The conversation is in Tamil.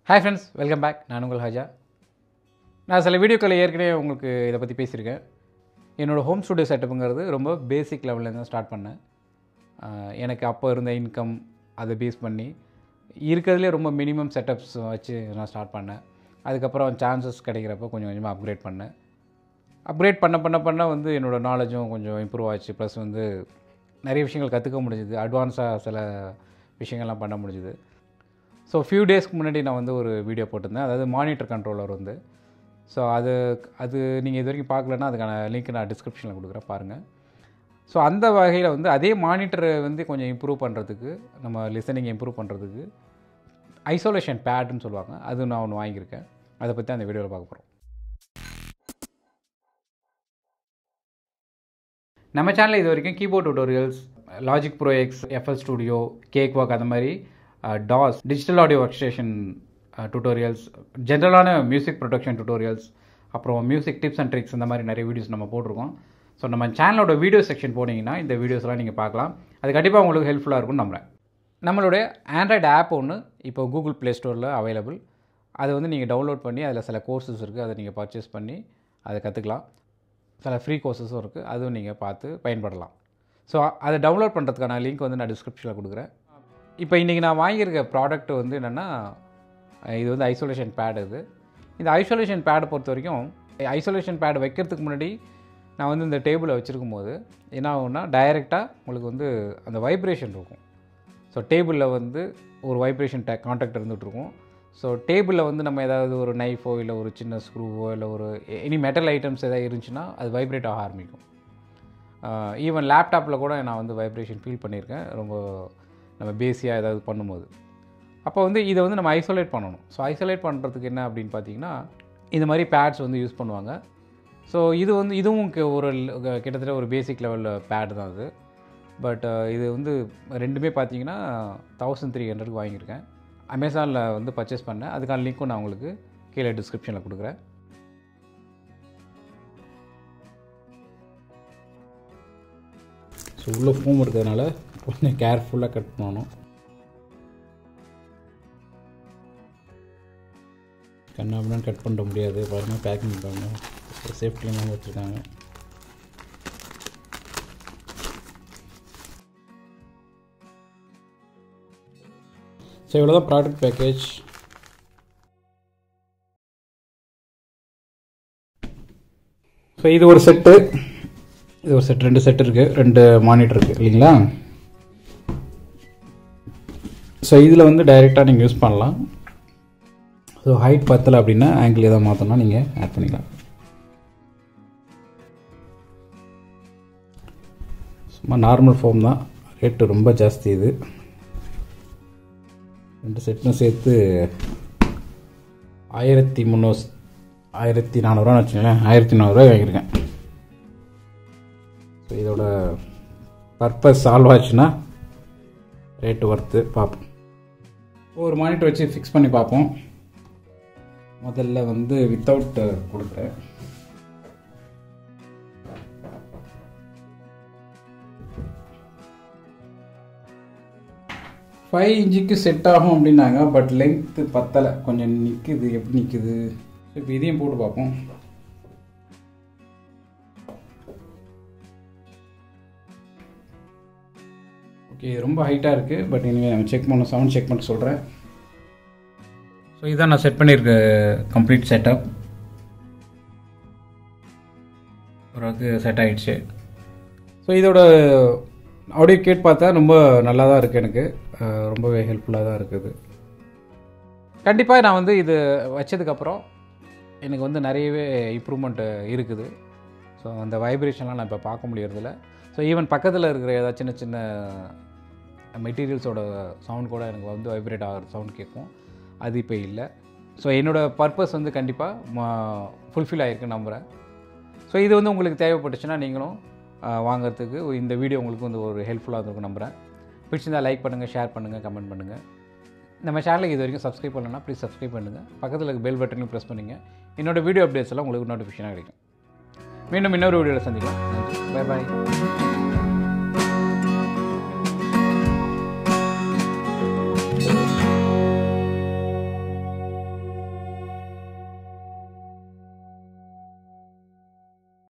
ஹாய் ஃப்ரெண்ட்ஸ் வெல்கம் பேக் நான் உங்கள் ஹஜா நான் சில வீடியோக்களை ஏற்கனவே உங்களுக்கு இதை பற்றி பேசியிருக்கேன் என்னோடய ஹோம் ஸ்டுடியோ செட்டப்புங்கிறது ரொம்ப பேசிக் லெவலில் தான் ஸ்டார்ட் பண்ணேன் ஆஹ் எனக்கு அப்போ இருந்த இன்கம் அதை பேஸ் பண்ணி இருக்கிறதுலே ரொம்ப மினிமம் செட்டப்ஸ் வச்சு நான் ஸ்டார்ட் பண்ணேன் அதுக்கப்புறம் சான்சஸ் கிடைக்கிறப்ப கொஞ்சம் கொஞ்சமாக அப்கிரேட் பண்ணேன் அப்கிரேட் பண்ண பண்ண பண்ண வந்து என்னோடய நாலேஜும் கொஞ்சம் இம்ப்ரூவ் ஆச்சு ப்ளஸ் வந்து நிறைய விஷயங்கள் கற்றுக்க முடிஞ்சுது அட்வான்ஸாக சில விஷயங்கள்லாம் பண்ண முடிஞ்சுது ஸோ ஃபியூ டேஸ்க்கு முன்னாடி நான் வந்து ஒரு வீடியோ போட்டிருந்தேன் அதாவது மானிட்டர் கண்ட்ரோலர் வந்து ஸோ அது அது நீங்கள் இது வரைக்கும் பார்க்கலன்னா அதுக்கான லிங்க் நான் டிஸ்கிரிப்ஷனில் கொடுக்குறேன் பாருங்கள் ஸோ அந்த வகையில் வந்து அதே மானிட்டரை வந்து கொஞ்சம் இம்ப்ரூவ் பண்ணுறதுக்கு நம்ம லிசனிங் இம்ப்ரூவ் பண்ணுறதுக்கு ஐசோலேஷன் பேடுன்னு சொல்லுவாங்க அது நான் ஒன்று வாங்கியிருக்கேன் அதை பற்றி அந்த வீடியோவில் பார்க்க போகிறோம் நம்ம சேனலில் இது வரைக்கும் keyboard tutorials Logic Pro X FL Studio Cakewalk அந்த மாதிரி DAWs digital audio work station tutorials ஜென்ரலான மியூசிக் ப்ரொடக்ஷன் டுட்டோரியல்ஸ் அப்புறம் மியூசிக் டிப்ஸ் அண்ட் ட்ரிக்ஸ் இந்த மாதிரி நிறைய வீடியோஸ் நம்ம போட்டிருக்கோம் ஸோ நம்ம சேனலோட வீடியோ செக்ஷன் போனீங்கன்னா இந்த வீடியோஸ்லாம் நீங்கள் பார்க்கலாம் அது கண்டிப்பாக உங்களுக்கு ஹெல்ப்ஃபுல்லாக இருக்கும்னு நம்புகிறேன் நம்மளுடைய ஆண்ட்ராய்டு ஆப் ஒன்று இப்போ கூகுள் ப்ளே ஸ்டோரில் அவைலபிள் அதை வந்து நீங்கள் டவுன்லோட் பண்ணி அதில் சில கோர்சஸ் இருக்குது அதை நீங்கள் பர்ச்சேஸ் பண்ணி அதை கற்றுக்கலாம் சில ஃப்ரீ கோர்சஸும் இருக்குது அதுவும் நீங்கள் பார்த்து பயன்படலாம் ஸோ அதை டவுன்லோட் பண்ணுறதுக்கான லிங்க் வந்து நான் டிஸ்கிரிப்ஷனில் கொடுக்குறேன் இப்போ இன்றைக்கி நான் வாங்கியிருக்க ப்ராடக்ட் வந்து என்னென்னா இது வந்து ஐசோலேஷன் பேட் இது இந்த ஐசோலேஷன் பேடை பொறுத்த வரைக்கும் ஐசோலேஷன் பேட் வைக்கிறதுக்கு முன்னாடி நான் வந்து இந்த டேபிளை வச்சுருக்கும் போது என்ன ஆகும்னா டைரெக்டாக உங்களுக்கு வந்து அந்த வைப்ரேஷன் இருக்கும் ஸோ டேபிளில் வந்து ஒரு வைப்ரேஷன் டே கான்டாக்ட் இருந்துகிட்ருக்கும் ஸோ டேபிளில் வந்து நம்ம ஏதாவது ஒரு நைஃபோ இல்லை ஒரு சின்ன ஸ்க்ரூவோ இல்லை ஒரு எனி மெட்டல் ஐட்டம்ஸ் எதாவது இருந்துச்சுன்னா அது வைப்ரேட் ஆக ஆரம்பிக்கும் ஈவன் லேப்டாப்பில் கூட நான் வந்து வைப்ரேஷன் ஃபீல் பண்ணியிருக்கேன் ரொம்ப நம்ம பேசியாக ஏதாவது பண்ணும்போது அப்போ வந்து இதை வந்து நம்ம ஐசோலேட் பண்ணணும் ஸோ ஐசோலேட் பண்ணுறதுக்கு என்ன அப்படின்னு பார்த்தீங்கன்னா இந்த மாதிரி பேட்ஸ் வந்து யூஸ் பண்ணுவாங்க ஸோ இது வந்து இதுவும் கி- ஒரு ல- கிட்டத்தட்ட ஒரு பேசிக் லெவலில் பேட் தான் அது பட் இது வந்து ரெண்டுமே பார்த்தீங்கன்னா தௌசண்ட் த்ரீ ஹண்ட்ரடுக்கு வாங்கியிருக்கேன் அமேசானில் வந்து பர்ச்சேஸ் பண்ணேன் அதுக்கான லிங்க்கும் நான் உங்களுக்கு கீழே டிஸ்கிரிப்ஷனில் கொடுக்குறேன் ஸோ உள்ளே ஃபோம் இருக்கிறதுனால கொஞ்சம் கேர்ஃபுல்லாக கட் பண்ணணும் கண்ணாபின்னு கட் பண்ண முடியாது பாருங்க பேக்கிங் பண்ண சேஃப்டிலாம் வச்சுருக்காங்க ஸோ இவ்வளோ தான் ப்ராடக்ட் பேக்கேஜ் ஸோ இது ஒரு செட்டு இது ஒரு செட் ரெண்டு செட் இருக்குது ரெண்டு மானிட்டர் இருக்குது இல்லைங்களா ஸோ இதில் வந்து டைரெக்டாக நீங்கள் யூஸ் பண்ணலாம் ஸோ ஹைட் பத்தலை அப்படின்னா ஆங்கிள் எதாவது மாற்றணும்னா நீங்கள் ஆட் பண்ணிக்கலாம் சும்மா நார்மல் ஃபோம் தான் ரேட்டு ரொம்ப ஜாஸ்தி இது ரெண்டு செட்டும் சேர்த்து ஆயிரத்தி முந்நூறு ஆயிரத்தி நானூறுவான்னு வச்சுக்கோங்களேன் ஆயிரத்தி நானூறுரூவா வாங்கியிருக்கேன் ஸோ இதோட பர்பஸ் சால்வ் ஆச்சுன்னா ரேட்டு ஒர்த்து பார்ப்போம் ஒரு மானிட்டர் வச்சு ஃபிக்ஸ் பண்ணி பார்ப்போம் முதல்ல வந்து வித்தவுட் கொடுக்குறேன் ஃபைவ் இன்ச்சுக்கு செட் ஆகும் அப்படின்னாங்க பட் லென்த்து பத்தலை கொஞ்சம் நிற்குது எப்படி நிற்குது இப்போ இதையும் போட்டு பார்ப்போம் ஓகே இது ரொம்ப ஹைட்டாக இருக்குது பட் இனிமேல் நம்ம செக் பண்ண சவுண்ட் செக் பண்ணிட்டு சொல்கிறேன் ஸோ இதான் நான் செட் பண்ணியிருக்க கம்ப்ளீட் செட்டப் ஓரளவுக்கு செட் ஆகிடுச்சு ஸோ இதோட ஆடியோ கேட் பார்த்தா ரொம்ப நல்லா தான் இருக்குது எனக்கு அஹ் ரொம்பவே ஹெல்ப்ஃபுல்லாக தான் இருக்குது கண்டிப்பாக நான் வந்து இது வச்சதுக்கப்புறம் எனக்கு வந்து நிறையவே இம்ப்ரூவ்மெண்ட் இருக்குது ஸோ அந்த வைப்ரேஷன்லாம் நான் இப்போ பார்க்க முடியறதில்ல ஸோ ஈவன் பக்கத்தில் இருக்கிற ஏதாவது சின்ன சின்ன மெட்டீரியல்ஸோட சவுண்ட் கூட எனக்கு வந்து வைப்ரேட் ஆகிற சவுண்ட் கேட்கும் அது இப்போ இல்லை ஸோ என்னோடய பர்பஸ் வந்து கண்டிப்பாக ஃபுல்ஃபில் ஆகிருக்குன்னு நம்புகிறேன் ஸோ இது வந்து உங்களுக்கு தேவைப்பட்டுச்சுன்னா நீங்களும் ஆஹ், வாங்குறதுக்கு இந்த வீடியோ உங்களுக்கு வந்து ஒரு ஹெல்ப்ஃபுல்லாக இருக்கும் நம்புகிறேன் பிடிச்சிருந்தா லைக் பண்ணுங்கள் ஷேர் பண்ணுங்கள் கமெண்ட் பண்ணுங்கள் நம்ம சேனலுக்கு இது வரைக்கும் சப்ஸ்கிரைப் பண்ணலன்னா ப்ளீஸ் சப்ஸ்கிரைப் பண்ணுங்கள் பக்கத்தில் இருக்க பெல் பட்டனையும் ப்ரெஸ் பண்ணுங்கள் என்னோட வீடியோ அப்டேட்ஸ் எல்லாம் உங்களுக்கு நோட்டிஃபிகேஷனாக கிடைக்கும் மீண்டும் இன்னொரு வீடியோவில் சந்திக்கலாம் பை பாய்